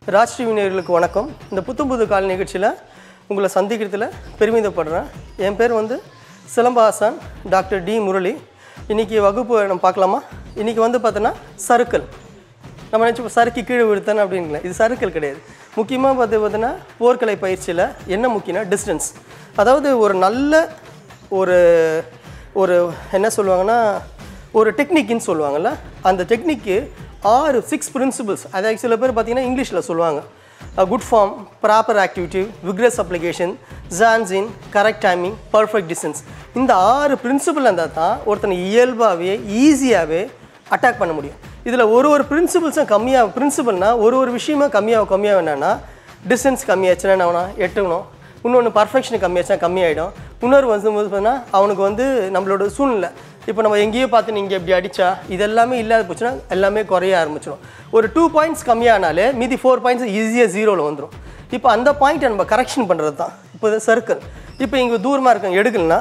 Raj TV நேயர்களுக்கு வணக்கம் இந்த புத்தம் புது கால நிகழ்ச்சியில் உங்களை சந்திக்கிறதுல பெருமிதப்படுறேன் என் பேர் வந்து சிலம்பாசான் டாக்டர் டி முரளி இன்றைக்கி வகுப்பு நம்ம பார்க்கலாமா இன்றைக்கி வந்து பார்த்தோன்னா சறுக்கல் நம்ம நினச்சி சறுக்கி கீழே விழுத்தன் அப்படிங்களா இது சறுக்கல் கிடையாது முக்கியமாக பார்த்து பார்த்தீங்கன்னா போர்க்கலை பயிற்சியில் என்ன முக்கியம்னா டிஸ்டன்ஸ் அதாவது ஒரு நல்ல ஒரு ஒரு என்ன சொல்லுவாங்கன்னா ஒரு டெக்னிக்குன்னு சொல்லுவாங்கள்ல அந்த டெக்னிக்கு ஆறு சிக்ஸ் பிரின்சிபல்ஸ் அதாவது சில பேர் பார்த்தீங்கன்னா இங்கிலீஷில் சொல்லுவாங்க good form proper activity vigorous application ஜான்சின் கரெக்ட் டைமிங் பர்ஃபெக்ட் டிஸ்டன்ஸ் இந்த ஆறு பிரின்சிபல் இருந்தால் தான் ஒருத்தனை இயல்பாகவே ஈஸியாகவே அட்டாக் பண்ண முடியும் இதில் ஒரு ஒரு பிரின்சிபல்ஸும் கம்மியாக பிரின்சிபல்னா ஒரு ஒரு விஷயமும் கம்மியாக கம்மியாக என்னன்னா டிஸ்டன்ஸ் கம்மியாச்சுன்னா என்ன ஆகணும் எட்டணும் இன்னொன்று பர்ஃபெக்ஷன் கம்மியாச்சுன்னா கம்மியாயிடும் இன்னொரு வந்து பார்த்தீங்கன்னா அவனுக்கு வந்து நம்மளோட சூழ்நிலை இப்போ நம்ம எங்கேயோ பார்த்து நீங்கள் இப்படி அடித்தா இதெல்லாமே இல்லாத போச்சுன்னா எல்லாமே குறைய ஆரம்பிச்சிடும் ஒரு டூ பாயிண்ட்ஸ் கம்மியானாலே மீதி ஃபோர் பாயிண்ட்ஸ் ஈஸியாக ஜீரோவில் வந்துடும் இப்போ அந்த பாயிண்ட்டை நம்ம கரெக்ஷன் பண்ணுறது தான் இப்போ சர்க்கிள் இப்போ இங்கே தூரமாக இருக்காங்க எடுக்கலனா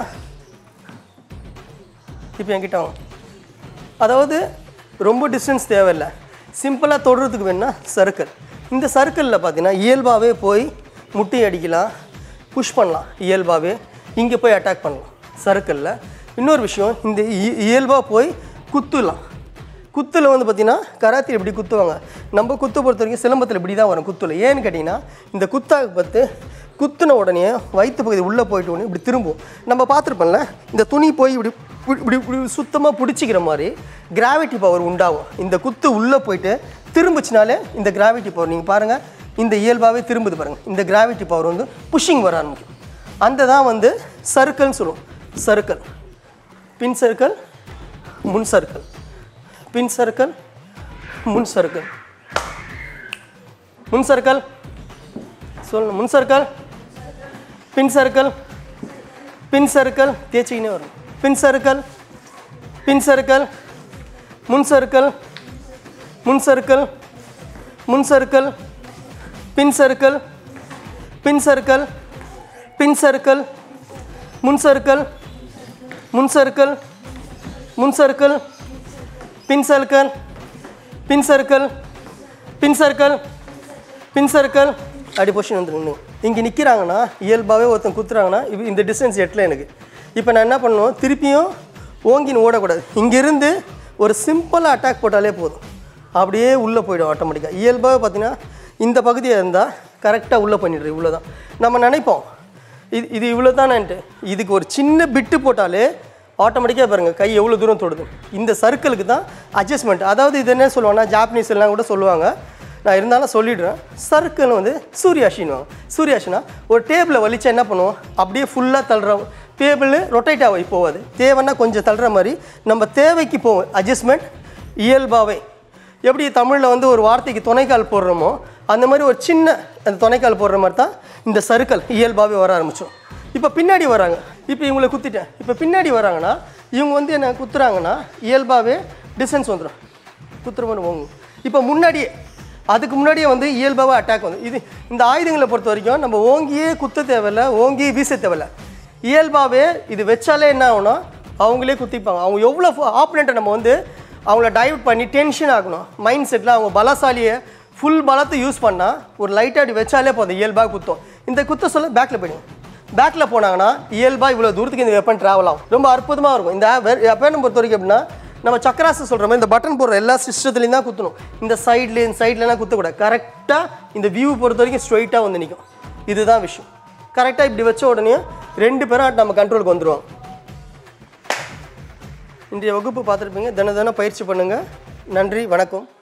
இப்போ என்கிட்ட வாங்க அதாவது ரொம்ப டிஸ்டன்ஸ் தேவையில்லை சிம்பிளாக தொடுறதுக்கு வேணா சர்க்கிள் இந்த சர்க்கிளில் பார்த்தீங்கன்னா இயல்பாகவே போய் முட்டி அடிக்கலாம் புஷ் பண்ணலாம் இயல்பாகவே இங்கே போய் அட்டாக் பண்ணலாம் சர்க்கிளில் இன்னொரு விஷயம் இந்த இ- இயல்பாக போய் குத்துலாம் குத்தில் வந்து பார்த்தீங்கன்னா கராத்தி இப்படி குத்துவாங்க நம்ம குத்து பொறுத்த வரைக்கும் சிலம்பத்தில் இப்படி தான் வரும் குத்தில் ஏன்னு கேட்டிங்கன்னா இந்த குத்தாக பார்த்து குத்துன உடனே வயிற்று பகுதி உள்ளே போயிட்டு உடனே இப்படி திரும்பும் நம்ம பார்த்துருப்போம்ல இந்த துணி போய் இப்படி இப்படி இப்படி இப்படி சுத்தமாக பிடிச்சிக்கிற மாதிரி கிராவிட்டி பவர் உண்டாகும் இந்த குத்து உள்ளே போயிட்டு திரும்பிச்சினாலே இந்த கிராவிட்டி பவர் நீங்கள் பாருங்கள் இந்த இயல்பாகவே திரும்புது பாருங்கள் இந்த கிராவிட்டி பவர் வந்து புஷ்ஷிங் வர ஆரம்பிக்கும் அந்த தான் வந்து சர்க்கிள்னு சொல்லுவோம் சர்க்கிள் பின் சர்க்கிள் முன் சர்க்கிள் பின் சர்க்கிள் முன் சர்க்கிள் முன் சர்க்கிள் சொல்லணும் முன் சர்க்கிள் பின் சர்க்கிள் பின் சர்க்கிள் தேய்ச்சிக்கினே வரும் பின் சர்க்கிள் பின் சர்க்கிள் முன் சர்க்கிள் முன் சர்க்கிள் முன் சர்க்கிள் பின் சர்க்கிள் பின் சர்க்கிள் பின் சர்க்கிள் முன் சர்க்கிள் முன் சர்க்கிள் முன் சர்க்கிள் பின் சர்க்கிள் பின் சர்க்கிள் பின் சர்க்கிள் பின் சர்க்கிள் அப்படி பொசிஷன் வந்துருங்க இங்கே நிற்கிறாங்கன்னா இயல்பாகவே ஒருத்தன் குத்துறாங்கன்னா இப்போ இந்த டிஸ்டன்ஸ் எட்டில் எனக்கு இப்போ நான் என்ன பண்ணணும் திருப்பியும் ஓங்கின்னு ஓடக்கூடாது இங்கேருந்து ஒரு சிம்பிளாக அட்டாக் போட்டாலே போதும் அப்படியே உள்ளே போயிடும் ஆட்டோமேட்டிக்காக இயல்பாக பார்த்தீங்கன்னா இந்த பகுதியாக இருந்தால் கரெக்டாக உள்ளே பண்ணிடுறது இவ்வளோ தான் நம்ம நினைப்போம் இது இது இவ்வளோ தானேன்ட்டு இதுக்கு ஒரு சின்ன பிட்டு போட்டாலே ஆட்டோமேட்டிக்காக பாருங்கள் கை எவ்வளோ தூரம் தொடுது இந்த சர்க்கிளுக்கு தான் அட்ஜஸ்ட்மெண்ட் அதாவது இது என்ன சொல்லுவாங்கன்னா ஜாப்பனீஸ் எல்லாம் கூட சொல்லுவாங்க நான் இருந்தாலும் சொல்லிடுறேன் சர்க்கிள் வந்து சூரியாஷின்வாங்க சூரியாஷினா ஒரு டேபிளை வலிச்சா என்ன பண்ணுவோம் அப்படியே ஃபுல்லாக தள்ளுற டேபிள் ரொட்டேட் ஆகி போகாது தேவைன்னா கொஞ்சம் தள்ளுற மாதிரி நம்ம தேவைக்கு போவோம் அட்ஜஸ்ட்மெண்ட் இயல்பாகவே எப்படி தமிழில் வந்து ஒரு வார்த்தைக்கு துணைக்கால் போடுறோமோ அந்த மாதிரி ஒரு சின்ன அந்த துணைக்கால் போடுற மாதிரி தான் இந்த சர்க்கிள் இயல்பாகவே வர ஆரம்பிச்சோம் இப்போ பின்னாடி வராங்க இப்போ இவங்களை குத்திட்டேன் இப்போ பின்னாடி வராங்கன்னா இவங்க வந்து என்ன குத்துறாங்கன்னா இயல்பாகவே டிஸ்டன்ஸ் வந்துடும் குத்துற மாதிரி ஓங்கும் இப்போ முன்னாடியே அதுக்கு முன்னாடியே வந்து இயல்பாகவே அட்டாக் வந்து இது இந்த ஆயுதங்களை பொறுத்த வரைக்கும் நம்ம ஓங்கியே குத்த தேவையில்ல ஓங்கி வீச தேவையில்ல இயல்பாகவே இது வச்சாலே என்ன ஆகும்னா அவங்களே குத்திப்பாங்க அவங்க எவ்வளோ ஆப்பனண்ட்டை நம்ம வந்து அவங்கள டைவர்ட் பண்ணி டென்ஷன் ஆகணும் மைண்ட் செட்டில் அவங்க பலசாலியை ஃபுல் பலத்தை யூஸ் பண்ணால் ஒரு லைட்டாக அப்படி வச்சாலே போதும் இயல்பாக குத்தும் இந்த குத்த சொல்ல பேக்கில் போயிடுங்க பேக்கில் போனாங்கன்னா இயல்பாக இவ்வளோ தூரத்துக்கு இந்த வெப்பன் ட்ராவல் ஆகும் ரொம்ப அற்புதமாக இருக்கும் இந்த வெப்பனை பொறுத்த வரைக்கும் எப்படின்னா நம்ம சக்கராசு சொல்கிற மாதிரி இந்த பட்டன் போடுற எல்லா சிஸ்டத்துலையும் தான் குத்தணும் இந்த சைட்லேயும் இந்த சைட்லலாம் குத்தக்கூடாது கரெக்டாக இந்த வியூ பொறுத்த வரைக்கும் ஸ்ட்ரைட்டாக வந்து நிற்கும் இதுதான் விஷயம் கரெக்டாக இப்படி வச்ச உடனே ரெண்டு பேரும் நம்ம கண்ட்ரோலுக்கு வந்துடுவாங்க இன்றைய வகுப்பு பார்த்துருப்பீங்க தின தினம் பயிற்சி பண்ணுங்கள் நன்றி வணக்கம்